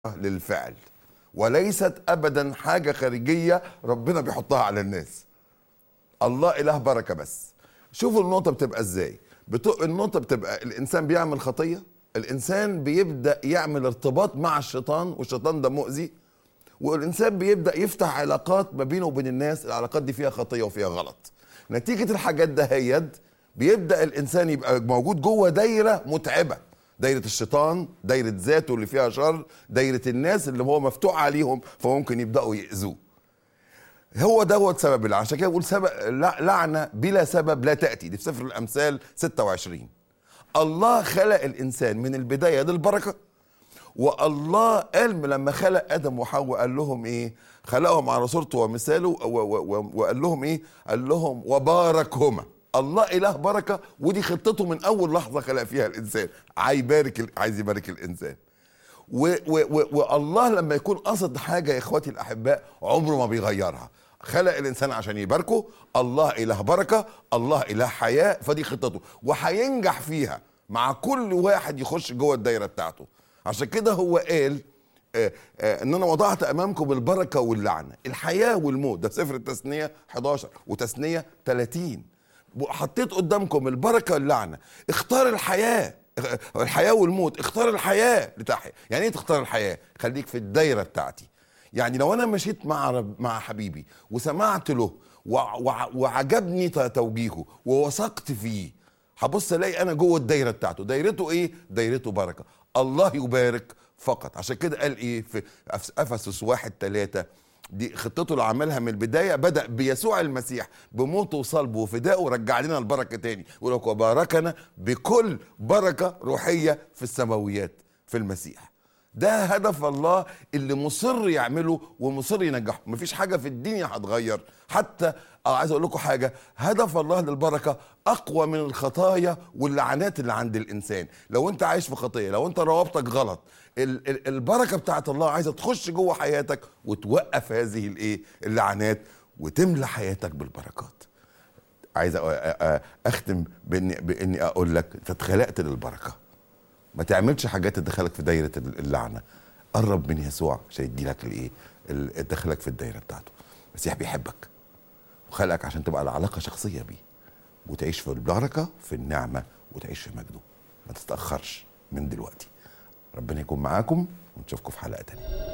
للفعل وليست ابدا حاجه خارجيه ربنا بيحطها على الناس الله اله بركه بس شوفوا النقطه بتبقى ازاي بتو... النقطه بتبقى الانسان بيعمل خطيه الانسان بيبدا يعمل ارتباط مع الشيطان والشيطان ده مؤذي والانسان بيبدا يفتح علاقات ما بينه وبين الناس العلاقات دي فيها خطيه وفيها غلط نتيجه الحاجات ده هيد بيبدا الانسان يبقى موجود جوه دايره متعبه دايره الشيطان دايره ذاته اللي فيها شر دايره الناس اللي هو مفتوح عليهم فممكن يبداوا ياذوه هو دوت سبب اللعنه عشان كده بقول سبب لعنه بلا سبب لا تاتي دي في سفر الامثال 26 الله خلق الانسان من البدايه للبركه والله قال لما خلق ادم وحواء قال لهم ايه خلقهم على صورته ومثاله وقال لهم ايه قال لهم وباركهما الله اله بركه ودي خطته من اول لحظه خلق فيها الانسان عايز يبارك عايز يبارك الانسان و و و والله لما يكون قصد حاجه يا اخواتي الاحباء عمره ما بيغيرها خلق الانسان عشان يباركه الله اله بركه الله اله حياه فدي خطته وهينجح فيها مع كل واحد يخش جوه الدايره بتاعته عشان كده هو قال آه آه ان انا وضعت امامكم البركه واللعنه الحياه والموت ده سفر التثنيه 11 وتثنيه 30 حطيت قدامكم البركه واللعنه اختار الحياه الحياه والموت اختار الحياه لتحيا يعني ايه تختار الحياه خليك في الدايره بتاعتي يعني لو انا مشيت مع مع حبيبي وسمعت له وعجبني توجيهه ووثقت فيه هبص الاقي انا جوه الدايره بتاعته دايرته ايه دايرته بركه الله يبارك فقط عشان كده قال ايه في افسس واحد ثلاثة دي خطته اللي عملها من البدايه بدا بيسوع المسيح بموته وصلبه وفدائه رجع لنا البركه تاني يقول لك وباركنا بكل بركه روحيه في السماويات في المسيح ده هدف الله اللي مصر يعمله ومصر ينجحه مفيش حاجه في الدنيا هتغير حتى اه عايز اقول لكم حاجه هدف الله للبركه اقوى من الخطايا واللعنات اللي عند الانسان لو انت عايش في خطيه لو انت روابطك غلط ال- ال- البركه بتاعت الله عايزه تخش جوه حياتك وتوقف هذه الايه اللعنات وتملى حياتك بالبركات عايز اختم باني باني اقول لك انت اتخلقت للبركه ما تعملش حاجات تدخلك في دايره اللعنه قرب من يسوع عشان يدي لك الايه يدخلك في الدايره بتاعته المسيح بيحبك وخلقك عشان تبقى العلاقه شخصيه بيه وتعيش في البركه في النعمه وتعيش في مجده ما تتاخرش من دلوقتي ربنا يكون معاكم ونشوفكم في حلقه تانيه